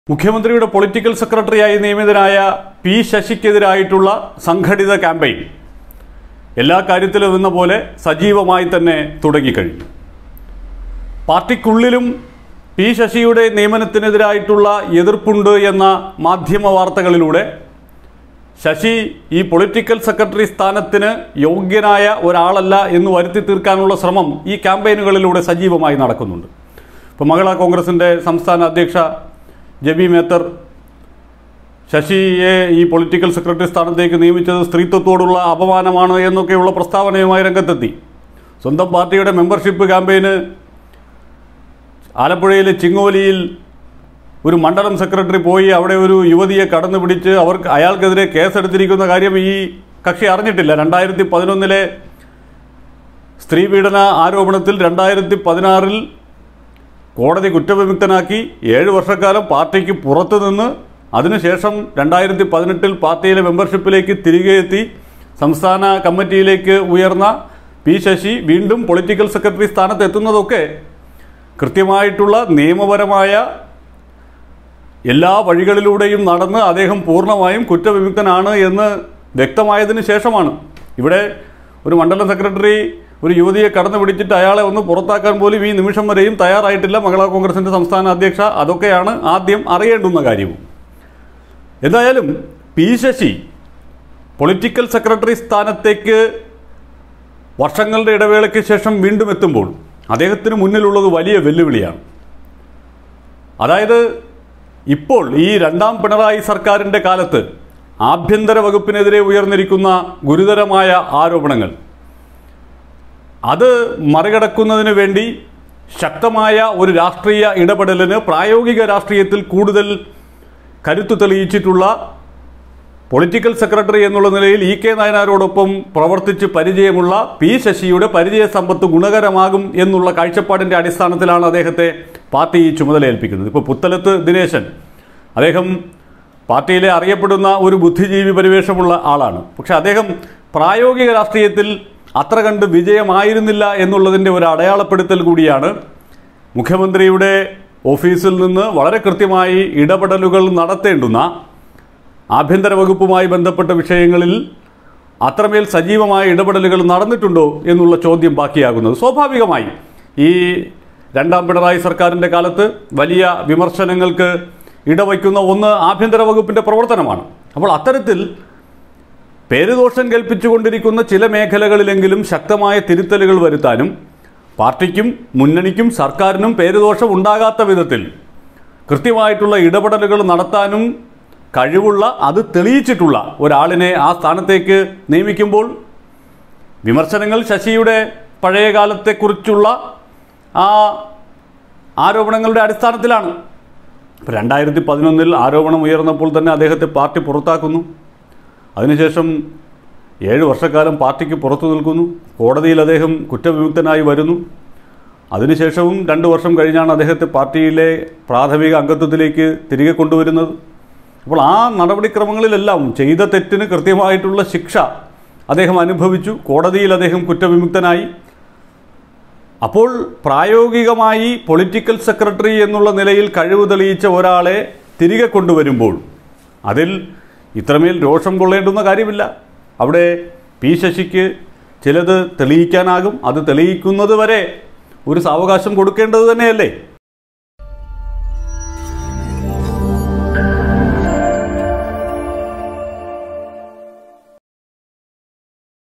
മുഖ്യമന്ത്രിയുടെ പൊളിറ്റിക്കൽ സെക്രട്ടറിയായി നിയമിതനായ പി ശശിക്കെതിരായിട്ടുള്ള സംഘടിത ക്യാമ്പയിൻ എല്ലാ കാര്യത്തിലും എന്ന പോലെ സജീവമായി തന്നെ തുടങ്ങിക്കഴിഞ്ഞു പാർട്ടിക്കുള്ളിലും പി ശശിയുടെ നിയമനത്തിനെതിരായിട്ടുള്ള എതിർപ്പുണ്ട് എന്ന മാധ്യമ വാർത്തകളിലൂടെ ശശി ഈ പൊളിറ്റിക്കൽ സെക്രട്ടറി സ്ഥാനത്തിന് യോഗ്യനായ ഒരാളല്ല എന്ന് വരുത്തി തീർക്കാനുള്ള ശ്രമം ഈ ക്യാമ്പയിനുകളിലൂടെ സജീവമായി നടക്കുന്നുണ്ട് ഇപ്പോൾ മഹിളാ കോൺഗ്രസിൻ്റെ സംസ്ഥാന അധ്യക്ഷ ജബി മേത്തർ ശശിയെ ഈ പൊളിറ്റിക്കൽ സെക്രട്ടറി സ്ഥാനത്തേക്ക് നിയമിച്ചത് സ്ത്രീത്വത്തോടുള്ള അപമാനമാണ് എന്നൊക്കെയുള്ള പ്രസ്താവനയുമായി രംഗത്തെത്തി സ്വന്തം പാർട്ടിയുടെ മെമ്പർഷിപ്പ് ക്യാമ്പയിന് ആലപ്പുഴയിലെ ചിങ്ങോലിയിൽ ഒരു മണ്ഡലം സെക്രട്ടറി പോയി അവിടെ ഒരു യുവതിയെ കടന്നു പിടിച്ച് അവർക്ക് അയാൾക്കെതിരെ കേസെടുത്തിരിക്കുന്ന കാര്യം ഈ കക്ഷി അറിഞ്ഞിട്ടില്ല രണ്ടായിരത്തി പതിനൊന്നിലെ സ്ത്രീപീഡന ആരോപണത്തിൽ രണ്ടായിരത്തി പതിനാറിൽ കോടതി കുറ്റവിമുക്തനാക്കി ഏഴ് വർഷക്കാലം പാർട്ടിക്ക് പുറത്തു നിന്ന് അതിനുശേഷം രണ്ടായിരത്തി പതിനെട്ടിൽ പാർട്ടിയിലെ മെമ്പർഷിപ്പിലേക്ക് തിരികെ എത്തി സംസ്ഥാന കമ്മിറ്റിയിലേക്ക് ഉയർന്ന പി ശശി വീണ്ടും പൊളിറ്റിക്കൽ സെക്രട്ടറി സ്ഥാനത്ത് എത്തുന്നതൊക്കെ കൃത്യമായിട്ടുള്ള നിയമപരമായ എല്ലാ വഴികളിലൂടെയും നടന്ന് അദ്ദേഹം പൂർണ്ണമായും കുറ്റവിമുക്തനാണ് എന്ന് വ്യക്തമായതിന് ശേഷമാണ് ഇവിടെ ഒരു മണ്ഡലം സെക്രട്ടറി ഒരു യുവതിയെ കടന്നു പിടിച്ചിട്ട് അയാളെ ഒന്ന് പുറത്താക്കാൻ പോലും ഈ നിമിഷം വരെയും തയ്യാറായിട്ടില്ല മഹിളാ കോൺഗ്രസിൻ്റെ സംസ്ഥാന അധ്യക്ഷ അതൊക്കെയാണ് ആദ്യം അറിയേണ്ടുന്ന കാര്യവും എന്തായാലും പി ശശി പൊളിറ്റിക്കൽ സെക്രട്ടറി സ്ഥാനത്തേക്ക് വർഷങ്ങളുടെ ഇടവേളയ്ക്ക് ശേഷം വീണ്ടും എത്തുമ്പോൾ അദ്ദേഹത്തിന് മുന്നിലുള്ളത് വലിയ വെല്ലുവിളിയാണ് അതായത് ഇപ്പോൾ ഈ രണ്ടാം പിണറായി സർക്കാരിൻ്റെ കാലത്ത് ആഭ്യന്തര വകുപ്പിനെതിരെ ഉയർന്നിരിക്കുന്ന ഗുരുതരമായ ആരോപണങ്ങൾ അത് മറികടക്കുന്നതിന് വേണ്ടി ശക്തമായ ഒരു രാഷ്ട്രീയ ഇടപെടലിന് പ്രായോഗിക രാഷ്ട്രീയത്തിൽ കൂടുതൽ കരുത്തു തെളിയിച്ചിട്ടുള്ള പൊളിറ്റിക്കൽ സെക്രട്ടറി എന്നുള്ള നിലയിൽ ഇ കെ നായനാരോടൊപ്പം പ്രവർത്തിച്ച് പരിചയമുള്ള പി ശശിയുടെ പരിചയ സമ്പത്ത് ഗുണകരമാകും എന്നുള്ള കാഴ്ചപ്പാടിൻ്റെ അടിസ്ഥാനത്തിലാണ് അദ്ദേഹത്തെ പാർട്ടി ഈ ചുമതല ഏൽപ്പിക്കുന്നത് ഇപ്പോൾ പുത്തലത്ത് ദിനേശൻ അദ്ദേഹം പാർട്ടിയിലെ അറിയപ്പെടുന്ന ഒരു ബുദ്ധിജീവി പരിവേഷമുള്ള ആളാണ് പക്ഷെ അദ്ദേഹം പ്രായോഗിക രാഷ്ട്രീയത്തിൽ അത്ര കണ്ട് വിജയമായിരുന്നില്ല എന്നുള്ളതിൻ്റെ ഒരു അടയാളപ്പെടുത്തൽ കൂടിയാണ് മുഖ്യമന്ത്രിയുടെ ഓഫീസിൽ നിന്ന് വളരെ കൃത്യമായി ഇടപെടലുകൾ നടത്തേണ്ടുന്ന ആഭ്യന്തര വകുപ്പുമായി ബന്ധപ്പെട്ട വിഷയങ്ങളിൽ അത്രമേൽ സജീവമായ ഇടപെടലുകൾ നടന്നിട്ടുണ്ടോ എന്നുള്ള ചോദ്യം ബാക്കിയാകുന്നത് സ്വാഭാവികമായി ഈ രണ്ടാം പിണറായി സർക്കാരിൻ്റെ കാലത്ത് വലിയ വിമർശനങ്ങൾക്ക് ഇടവയ്ക്കുന്ന ഒന്ന് ആഭ്യന്തര വകുപ്പിൻ്റെ പ്രവർത്തനമാണ് അപ്പോൾ അത്തരത്തിൽ പേരുദോഷം കൽപ്പിച്ചുകൊണ്ടിരിക്കുന്ന ചില മേഖലകളിലെങ്കിലും ശക്തമായ തിരുത്തലുകൾ വരുത്താനും പാർട്ടിക്കും മുന്നണിക്കും സർക്കാരിനും പേരുദോഷം ഉണ്ടാകാത്ത വിധത്തിൽ കൃത്യമായിട്ടുള്ള ഇടപെടലുകൾ നടത്താനും കഴിവുള്ള അത് തെളിയിച്ചിട്ടുള്ള ഒരാളിനെ ആ സ്ഥാനത്തേക്ക് നിയമിക്കുമ്പോൾ വിമർശനങ്ങൾ ശശിയുടെ പഴയ കാലത്തെക്കുറിച്ചുള്ള ആ ആരോപണങ്ങളുടെ അടിസ്ഥാനത്തിലാണ് ഇപ്പം രണ്ടായിരത്തി പതിനൊന്നിൽ ആരോപണം ഉയർന്നപ്പോൾ തന്നെ അദ്ദേഹത്തെ പാർട്ടി പുറത്താക്കുന്നു അതിനുശേഷം ഏഴ് വർഷക്കാലം പാർട്ടിക്ക് പുറത്തു നിൽക്കുന്നു കോടതിയിൽ അദ്ദേഹം കുറ്റവിമുക്തനായി വരുന്നു അതിനുശേഷവും രണ്ട് വർഷം കഴിഞ്ഞാണ് അദ്ദേഹത്തെ പാർട്ടിയിലെ പ്രാഥമിക അംഗത്വത്തിലേക്ക് തിരികെ കൊണ്ടുവരുന്നത് അപ്പോൾ ആ നടപടിക്രമങ്ങളിലെല്ലാം ചെയ്ത തെറ്റിന് കൃത്യമായിട്ടുള്ള ശിക്ഷ അദ്ദേഹം അനുഭവിച്ചു കോടതിയിൽ അദ്ദേഹം കുറ്റവിമുക്തനായി അപ്പോൾ പ്രായോഗികമായി പൊളിറ്റിക്കൽ സെക്രട്ടറി എന്നുള്ള നിലയിൽ കഴിവ് തെളിയിച്ച ഒരാളെ തിരികെ കൊണ്ടുവരുമ്പോൾ അതിൽ ഇത്രമേൽ രോഷം കൊള്ളേണ്ടുന്ന കാര്യമില്ല അവിടെ പി ശശിക്ക് ചിലത് തെളിയിക്കാനാകും അത് തെളിയിക്കുന്നത് വരെ ഒരു സാവകാശം കൊടുക്കേണ്ടത് തന്നെയല്ലേ